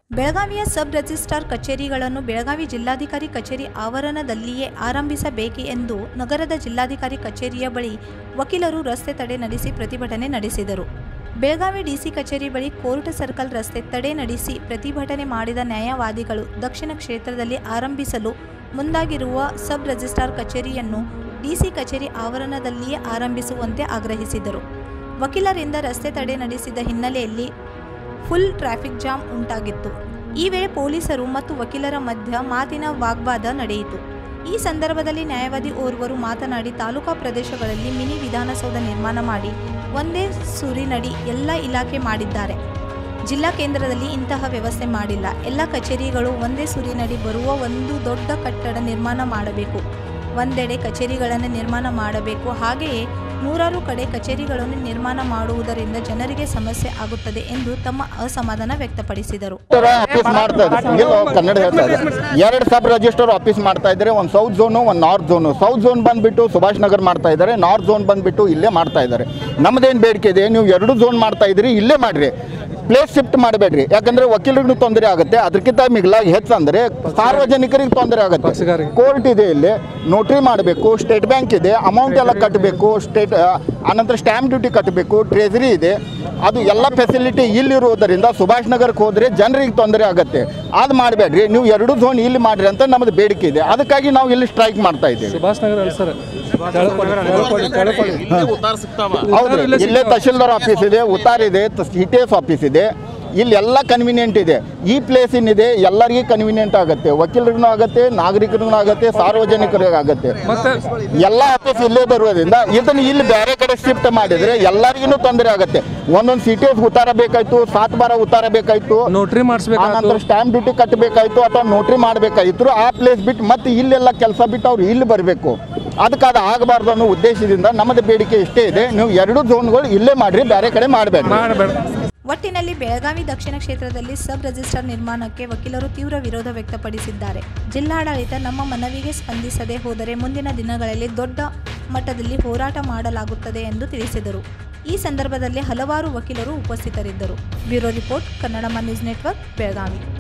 ಬೆಳಗಾವಿಯ sub registrar ಕಚೇರಿಗಳನ್ನು ಬೆಳಗಾವಿ ಜಿಲ್ಲಾಧಿಕಾರಿ ಕಚೇರಿ ಆವರಣದಲ್ಲಿಯೇ ಆರಂಭಿಸಬೇಕೆ ಎಂದು ನಗರದ ಜಿಲ್ಲಾಧಿಕಾರಿ ಕಚೇರಿಯ ಬಳಿ ವಕೀಲರು ರಸ್ತೆ ತಡೆ ನಡೆಸಿ ಪ್ರತಿಭಟನೆ ನಡೆಸಿದರು ಬೆಳಗಾವಿ ಡಿಸಿ ಕಚೇರಿ ಬಳಿ ಕೋರ್ಟ್ ಸರ್ಕಲ್ ರಸ್ತೆ ತಡೆ ನಡೆಸಿ ಪ್ರತಿಭಟನೆ ಮಾಡಿದ ನ್ಯಾಯವಾದಿಗಳು ದಕ್ಷಿಣ ಕ್ಷೇತ್ರದಲ್ಲಿ ಆರಂಭಿಸಲು ಮುಂದಾಗಿರುವ ಸಬ್ ರಿಜಿಸ್ಟ್ರಾರ್ ಕಚೇರಿಯನ್ನು ಡಿಸಿ ಕಚೇರಿ ಆವರಣದಲ್ಲಿಯೇ ಆರಂಭಿಸುವಂತೆ ಆಗ್ರಹಿಸಿದರು ವಕೀಲರಿಂದ ರಸ್ತೆ ತಡೆ ನಡೆಸಿದ ಹಿನ್ನೆಲೆಯಲ್ಲಿ ಫುಲ್ ಟ್ರಾಫಿಕ್ ಜಾಮ್ ಉಂಟಾಗಿತ್ತು ಈ ವೇಳೆ ಪೊಲೀಸರು ಮತ್ತು ವಕೀಲರ ಮಧ್ಯ ಮಾತಿನ ವಾಗ್ವಾದ ನಡೆಯಿತು ಈ ಸಂದರ್ಭದಲ್ಲಿ ನ್ಯಾಯವಾದಿ ಓರ್ವರು ಮಾತನಾಡಿ ತಾಲೂಕಾ ಪ್ರದೇಶಗಳಲ್ಲಿ ಮಿನಿ ವಿಧಾನಸೌಧ ನಿರ್ಮಾಣ ಮಾಡಿ ಒಂದೇ ಸೂರಿನಡಿ ಎಲ್ಲ ಇಲಾಖೆ ಮಾಡಿದ್ದಾರೆ ಜಿಲ್ಲಾ ಕೇಂದ್ರದಲ್ಲಿ ಇಂತಹ ವ್ಯವಸ್ಥೆ ಮಾಡಿಲ್ಲ ಎಲ್ಲ ಕಚೇರಿಗಳು ಒಂದೇ ಸೂರಿನಡಿ ಬರುವ ಒಂದು ದೊಡ್ಡ ಕಟ್ಟಡ ನಿರ್ಮಾಣ ಮಾಡಬೇಕು ಒಂದೆಡೆ ಕಚೇರಿಗಳನ್ನು ನಿರ್ಮಾಣ ಮಾಡಬೇಕು ಹಾಗೆಯೇ ನೂರಾರು ಕಡೆ ಕಚೇರಿಗಳನ್ನು ನಿರ್ಮಾಣ ಮಾಡುವುದರಿಂದ ಜನರಿಗೆ ಸಮಸ್ಯೆ ಆಗುತ್ತದೆ ಎಂದು ತಮ್ಮ ಅಸಮಾಧಾನ ವ್ಯಕ್ತಪಡಿಸಿದರು ಆಫೀಸ್ ಮಾಡ್ತಾ ಇದ್ದಾರೆ ಇಲ್ಲ ಕನ್ನಡ ಹೇಳ್ತಾ ಇದ್ದಾರೆ ಎರಡು ಸಬ್ ರಿಜಿಸ್ಟರ್ ಆಫೀಸ್ ಮಾಡ್ತಾ ಇದ್ದಾರೆ ಒಂದು ಸೌತ್ ಝೋನು ಒಂದು ನಾರ್ತ್ ಝೋನು ಸೌತ್ ಝೋನ್ ಬಂದ್ಬಿಟ್ಟು ಸುಭಾಷ್ ನಗರ್ ಮಾಡ್ತಾ ಇದ್ದಾರೆ ನಾರ್ತ್ ಝೋನ್ ಬಂದ್ಬಿಟ್ಟು ಇಲ್ಲೇ ಮಾಡ್ತಾ ಇದ್ದಾರೆ ನಮ್ದೇನು ಬೇಡಿಕೆ ಇದೆ ನೀವು ಎರಡು ಝೋನ್ ಮಾಡ್ತಾ ಇದ್ದೀರಿ ಇಲ್ಲೇ ಮಾಡಿರಿ ಪ್ಲೇಸ್ ಶಿಫ್ಟ್ ಮಾಡಬೇಡ್ರಿ ಯಾಕಂದ್ರೆ ವಕೀಲರಿಗೂ ತೊಂದರೆ ಆಗುತ್ತೆ ಅದಕ್ಕಿಂತ ಮಿಗಿಲಾಗಿ ಹೆಚ್ಚು ಅಂದರೆ ಸಾರ್ವಜನಿಕರಿಗೆ ತೊಂದರೆ ಆಗುತ್ತೆ ಕೋರ್ಟ್ ಇದೆ ಇಲ್ಲಿ ನೋಟ್ರಿ ಮಾಡಬೇಕು ಸ್ಟೇಟ್ ಬ್ಯಾಂಕ್ ಇದೆ ಅಮೌಂಟ್ ಎಲ್ಲ ಕಟ್ಟಬೇಕು ಸ್ಟೇಟ್ ಆನಂತರ ಸ್ಟ್ಯಾಂಪ್ ಡ್ಯೂಟಿ ಕಟ್ಟಬೇಕು ಟ್ರೆಜರಿ ಇದೆ ಅದು ಎಲ್ಲ ಫೆಸಿಲಿಟಿ ಇಲ್ಲಿರುವುದರಿಂದ ಸುಭಾಷ್ ನಗರಕ್ಕೆ ಹೋದರೆ ಜನರಿಗೆ ತೊಂದರೆ ಆಗುತ್ತೆ ಅದು ಮಾಡಬೇಡ್ರಿ ನೀವು ಎರಡು ಝೋನ್ ಇಲ್ಲಿ ಮಾಡ್ರಿ ಅಂತ ನಮ್ಮದು ಬೇಡಿಕೆ ಇದೆ ಅದಕ್ಕಾಗಿ ನಾವು ಇಲ್ಲಿ ಸ್ಟ್ರೈಕ್ ಮಾಡ್ತಾ ಇದ್ದೀವಿ ಸುಭಾಷ್ ನಗರ ಅಲ್ಲ ಸರ್ ತೆಳಕೋಡಿ ತೆಳಕೋಡಿ ತೆಳಕೋಡಿ ಹೌದು ಇಲ್ಲೇ ತಹಶೀಲ್ದಾರ್ ಆಫೀಸ್ ಇದೆ ಉತ್ತಾರ್ ಇದೆ ಸಿ ಟಿ ಎಸ್ ಆಫೀಸ್ ಇದೆ ಇಲ್ಲಿ ಎಲ್ಲ ಕನ್ವಿನಿಯೆಂಟ್ ಇದೆ ಈ ಪ್ಲೇಸ್ ಏನಿದೆ ಎಲ್ಲರಿಗೂ ಕನ್ವಿನಿಯೆಂಟ್ ಆಗುತ್ತೆ ವಕೀಲರಿಗೂ ಆಗುತ್ತೆ ನಾಗರಿಕರಿಗೂ ಆಗುತ್ತೆ ಸಾರ್ವಜನಿಕರಿಗೂ ಆಗುತ್ತೆ ಮತ್ತೆ ಎಲ್ಲ ಆಫೀಸ್ ಇಲ್ಲೇ ಬರುವುದರಿಂದ ಇದನ್ನು ಇಲ್ಲಿ ಬೇರೆ ಕಡೆ ಶಿಫ್ಟ್ ಮಾಡಿದ್ರೆ ಎಲ್ಲರಿಗೂ ತೊಂದರೆ ಆಗುತ್ತೆ ಒಂದೊಂದು ಸಿ ಟಿ ಎಸ್ ಉತ್ತಾರ ಬೇಕಾಯ್ತು ಸಾತ್ ಬಾರ ಉತ್ತಾರ ಬೇಕಾಯ್ತು ನೋಟ್ರಿ ಮಾಡಿಸ್ಬೇಕಾಯ್ತು ಆನಂತರ ಸ್ಟ್ಯಾಂಪ್ ಡ್ಯೂಟಿ ಕಟ್ಟಬೇಕಾಯ್ತು ಅಥವಾ ನೋಟ್ರಿ ಮಾಡಬೇಕಾಯ್ತು ಆ ಪ್ಲೇಸ್ ಬಿಟ್ಟು ಮತ್ತೆ ಇಲ್ಲೆಲ್ಲ ಕೆಲಸ ಬಿಟ್ಟು ಅವ್ರು ಇಲ್ಲಿ ಬರಬೇಕು ಅದಕ್ಕೆ ಅದು ಆಗಬಾರ್ದು ಅನ್ನೋ ಉದ್ದೇಶದಿಂದ ನಮ್ಮದು ಬೇಡಿಕೆ ಇಷ್ಟೇ ಇದೆ ನೀವು ಎರಡು ಝೋನ್ಗಳು ಇಲ್ಲೇ ಮಾಡ್ರಿ ಬೇರೆ ಕಡೆ ಮಾಡಬೇಡಿ ಮಾಡಬೇಡ ಒಟ್ಟಿನಲ್ಲಿ ಬೆಳಗಾವಿ ದಕ್ಷಿಣ ಕ್ಷೇತ್ರದಲ್ಲಿ ಸಬ್ ರಿಜಿಸ್ಟ್ರಾರ್ ನಿರ್ಮಾಣಕ್ಕೆ ವಕೀಲರು ತೀವ್ರ ವಿರೋಧ ವ್ಯಕ್ತಪಡಿಸಿದ್ದಾರೆ ಜಿಲ್ಲಾಡಳಿತ ನಮ್ಮ ಮನವಿಗೆ ಸ್ಪಂದಿಸದೆ ಹೋದರೆ ಮುಂದಿನ ದಿನಗಳಲ್ಲಿ ದೊಡ್ಡ ಮಟ್ಟದಲ್ಲಿ ಹೋರಾಟ ಮಾಡಲಾಗುತ್ತದೆ ಎಂದು ತಿಳಿಸಿದರು ಈ ಸಂದರ್ಭದಲ್ಲಿ ಹಲವಾರು ವಕೀಲರು ಉಪಸ್ಥಿತರಿದ್ದರು bureau report Kannada news network Belagavi